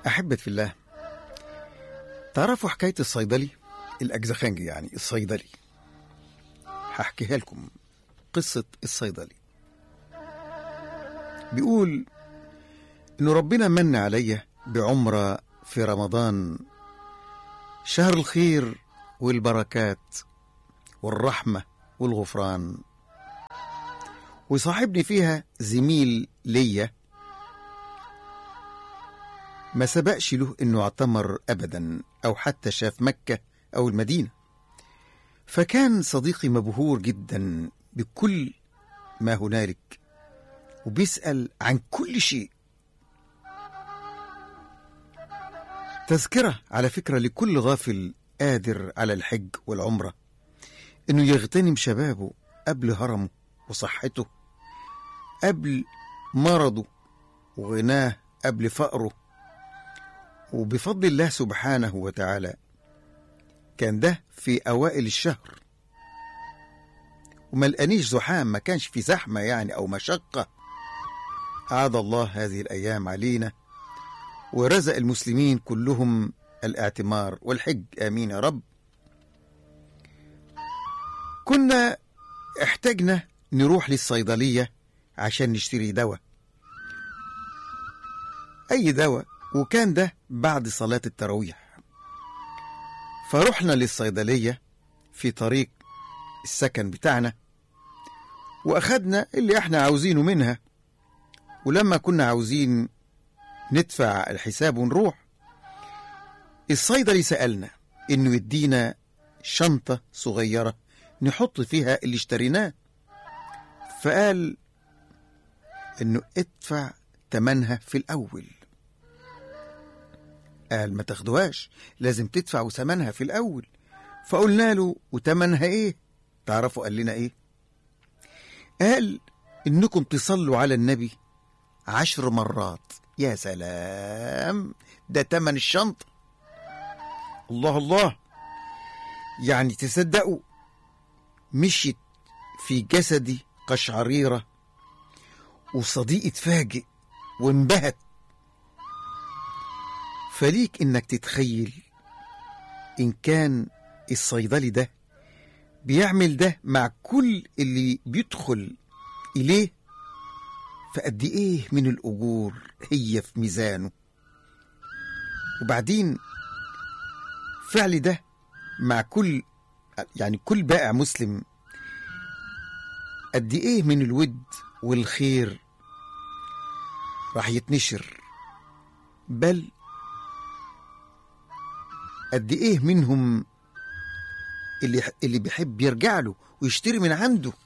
أحبة في الله تعرفوا حكاية الصيدلي الأجزخانجي يعني الصيدلي هحكيها لكم قصة الصيدلي بيقول إنه ربنا من عليا بعمرة في رمضان شهر الخير والبركات والرحمة والغفران وصاحبني فيها زميل ليا ما سبقش له انه اعتمر ابدا او حتى شاف مكة او المدينة فكان صديقي مبهور جدا بكل ما هنالك وبيسأل عن كل شيء تذكرة على فكرة لكل غافل قادر على الحج والعمرة إنه يغتنم شبابه قبل هرمه وصحته قبل مرضه وغناه قبل فقره وبفضل الله سبحانه وتعالى كان ده في أوائل الشهر وما لقانيش زحام ما كانش في زحمة يعني أو مشقة أعاد الله هذه الأيام علينا ورزق المسلمين كلهم الاعتمار والحج آمين يا رب كنا احتجنا نروح للصيدلية عشان نشتري دواء أي دواء وكان ده بعد صلاة التراويح فرحنا للصيدلية في طريق السكن بتاعنا وأخدنا اللي احنا عاوزينه منها ولما كنا عاوزين ندفع الحساب ونروح الصيدلي سألنا إنه يدينا شنطة صغيرة نحط فيها اللي اشتريناه فقال إنه ادفع تمنها في الأول قال ما تاخدوهاش لازم تدفعوا ثمنها في الأول فقلنا له وتمنها إيه تعرفوا قال لنا إيه قال إنكم تصلوا على النبي عشر مرات يا سلام ده تمن الشنطة الله الله يعني تصدقوا مشيت في جسدي قشعريرة وصديقي اتفاجئ وانبهت فليك انك تتخيل ان كان الصيدلي ده بيعمل ده مع كل اللي بيدخل اليه فقد ايه من الاجور هي في ميزانه وبعدين فعل ده مع كل يعني كل بائع مسلم قد ايه من الود والخير راح يتنشر بل قد ايه منهم اللي اللي بيحب يرجع له ويشتري من عنده